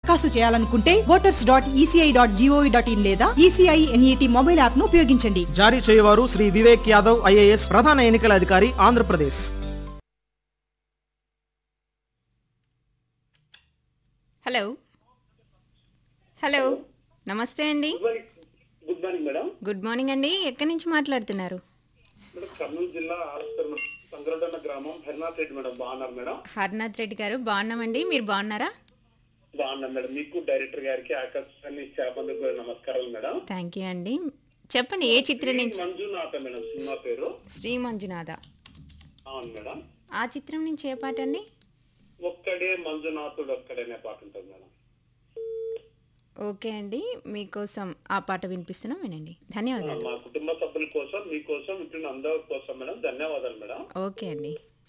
దరఖాస్తు చేయాలనుకుంటే voters dot ECI dot GOV dot in లేదా ఈసీఐ ఎన్ఈటి మొబైల్ యాప్ ను ఉపయోగించండి జారీ చేయవారు శ్రీ వివేక్ యాదవ్ ఐఏఎస్ ప్రధాన ఎన్నికల అధికారి ఆంధ్రప్రదేశ్ హలో హలో నమస్తే అండి good morning madam good morning అండి ఎక్కడి నుంచి మాట్లాడుతున్నారు మేడం కర్నూలు జిల్లా ఆలస్టర్ సంగరడన్న గ్రామం హరినాథ్ రెడ్డి మేడం బాగున్నారు మేడం హర్నాథ్ రెడ్డి గారు బాగున్నామండి మీరు బాగున్నారా బాగున్నాం మేడం మీకు డైరెక్టర్ గారికి ఆకాశాన్ని చేపందుకు కూడా నమస్కారాలు మేడం థ్యాంక్ యూ అండి చెప్పండి ఏ చిత్రం నుంచి మంజునాథ మేడం సినిమా పేరు శ్రీ మంజునాథ అవును మేడం ఆ చిత్రం నుంచి ఏ పాట అండి ఒక్కడే మంజునాథుడు ఒక్కడే అనే పాట ఉంటుంది మేడం ఓకే అండి మీకోసం ఆ పాట వినిపిస్తున్నాం వినండి ధన్యవాదాలు మా కుటుంబ సభ్యుల కోసం మీకోసం ఇంటి అందరి కోసం మేడం ధన్యవాదాలు మేడం ఓకే అండి